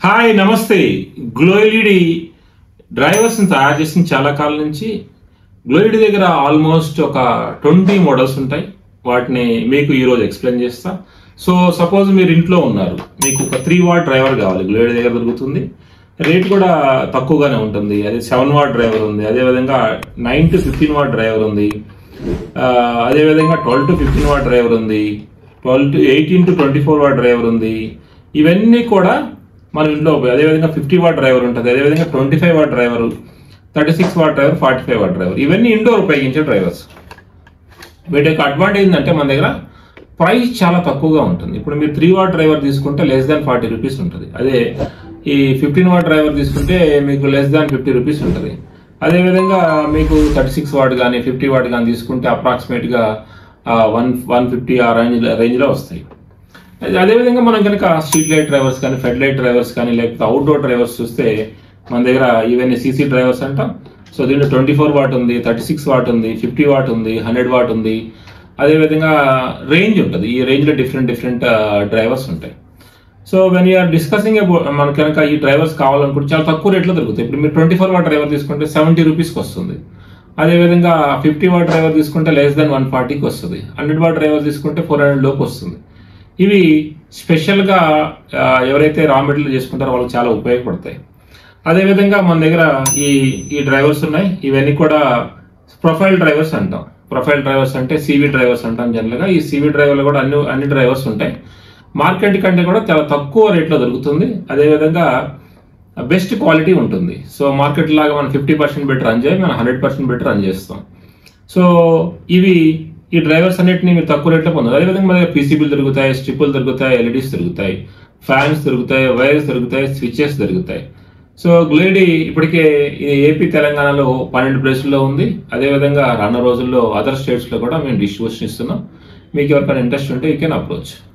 Hi నమస్తే glow LED డ్రైవర్స్ని తయారు చేసిన చాలా కాలం నుంచి గ్లో ఎల్ఈడి దగ్గర ఆల్మోస్ట్ ఒక ట్వంటీ మోడల్స్ ఉంటాయి వాటిని మీకు ఈరోజు ఎక్స్ప్లెయిన్ చేస్తా సో సపోజ్ మీరు ఇంట్లో ఉన్నారు మీకు ఒక త్రీ వాట్ డ్రైవర్ కావాలి గ్లో ఎల్ఈడి దగ్గర దొరుకుతుంది రేట్ కూడా తక్కువగానే ఉంటుంది అదే సెవెన్ వాట్ డ్రైవర్ ఉంది అదేవిధంగా nine to fifteen watt driver ఉంది ఆ, అదేవిధంగా twelve to fifteen watt driver ఉంది twelve to eighteen to twenty four watt driver ఉంది ఇవన్నీ కూడా మన ఇంట్లో ఉపయోగం. అదేవిధంగా ఫిఫ్టీ వాట్ డ్రైవర్ ఉంటుంది అదేవిధంగా twenty five watt driver thirty six watt driver forty five watt driver ఇవన్నీ ఇండోర్ ఉపయోగించే డ్రైవర్స్ వీటి యొక్క అడ్వాంటేజ్ ఏంటంటే మన దగ్గర ప్రైస్ చాలా తక్కువగా ఉంటుంది ఇప్పుడు మీరు త్రీ వాట్ డ్రైవర్ తీసుకుంటే లెస్ దాన్ ఫార్టీ రూపీస్ ఉంటుంది అదే ఈ ఫిఫ్టీన్ వాట్ డ్రైవర్ తీసుకుంటే మీకు లెస్ దాన్ ఫిఫ్టీ రూపీస్ ఉంటుంది అదేవిధంగా మీకు థర్టీ సిక్స్ వాట్ కానీ ఫిఫ్టీ వాట్ కానీ తీసుకుంటే అప్రాక్సిమేట్గా వన్ వన్ ఫిఫ్టీ ఆ రేంజ్ రేంజ్లో వస్తాయి అదే- అదేవిధంగా మనం కనుక స్ట్రీట్ లైట్ డ్రైవర్స్ కానీ ఫెడ్ లైట్ డ్రైవర్స్ కానీ లేకపోతే అవుట్డోర్ డ్రైవర్స్ చూస్తే మన దగ్గర ఈవెన్ సీసీ డ్రైవర్స్ అంటాం సో దీంట్లో ట్వంటీ ఫోర్ వాట్ ఉంది థర్టీ సిక్స్ వాట్ ఉంది ఫిఫ్టీ వాట్ ఉంది హండ్రెడ్ వాట్ ఉంది అదేవిధంగా రేంజ్ ఉంటుంది ఈ రేంజ్లో డిఫరెంట్ డిఫరెంట్ డ్రైవర్స్ ఉంటాయి so when you're discussing about మనకి కనుక ఈ డ్రైవర్స్ కావాలనుకుంటే చాలా తక్కువ రేట్లో దొరుకుతాయి ఇప్పుడు మీరు ట్వంటీ ఫోర్ వాట్ డ్రైవర్ తీసుకుంటే సెవెంటీ రూపీస్కి వస్తుంది అదేవిధంగా ఫిఫ్టీ వాట్ డ్రైవర్ తీసుకుంటే లెస్ దెన్ వన్ ఫార్టీకి వస్తుంది హండ్రెడ్ వాట్ డ్రైవర్ తీసుకుంటే ఫోర్ హండ్రెడ్ లోపు వస్తుంది ఇవి స్పెషల్గా ఆ, ఎవరైతే రా మెటీరియల్ చేసుకుంటారో వాళ్ళకి చాలా ఉపయోగపడతాయి అదేవిధంగా మన దగ్గర ఈ ఈ డ్రైవర్స్ ఉన్నాయి ఇవన్నీ కూడా ప్రొఫైల్ డ్రైవర్స్ అంటాం ప్రొఫైల్ డ్రైవర్స్ అంటే సివి డ్రైవర్స్ అంటాం జనరల్గా ఈ సివి డ్రైవర్లు కూడా అన్ని అన్ని డ్రైవర్స్ ఉంటాయి మార్కెట్ కంటే కూడా చాలా తక్కువ రేట్లో దొరుకుతుంది అదేవిధంగా బెస్ట్ క్వాలిటీ ఉంటుంది సో మార్కెట్ లాగా మనం ఫిఫ్టీ పర్సెంట్ పెట్టి రన్ చేయి మనం హండ్రెడ్ పర్సెంట్ పెట్టి రన్ చేస్తాం సో ఇవి ఈ డ్రైవర్స్ అన్నిటిని మీరు తక్కువ రేట్లో పొందదు అదేవిధంగా మన పీసీబీలు దొరుకుతాయి స్ట్రిప్పులు దొరుకుతాయి ఎల్ఈడీస్ దొరుకుతాయి ఫ్యాన్స్ దొరుకుతాయి వైర్స్ దొరుకుతాయి స్విచెస్ దొరుకుతాయి సో గ్లేడీ ఇప్పటికే ఈ ఏపీ తెలంగాణలో పన్నెండు ప్లేసుల్లో ఉంది అదేవిధంగా రానున్న రోజుల్లో అదర్ స్టేట్స్లో కూడా మేము డిస్ట్రిబ్యూషన్ ఇస్తున్నాం మీకు ఎవరికైనా ఇంట్రెస్ట్ ఉంటే యూ కెన్ అప్రోచ్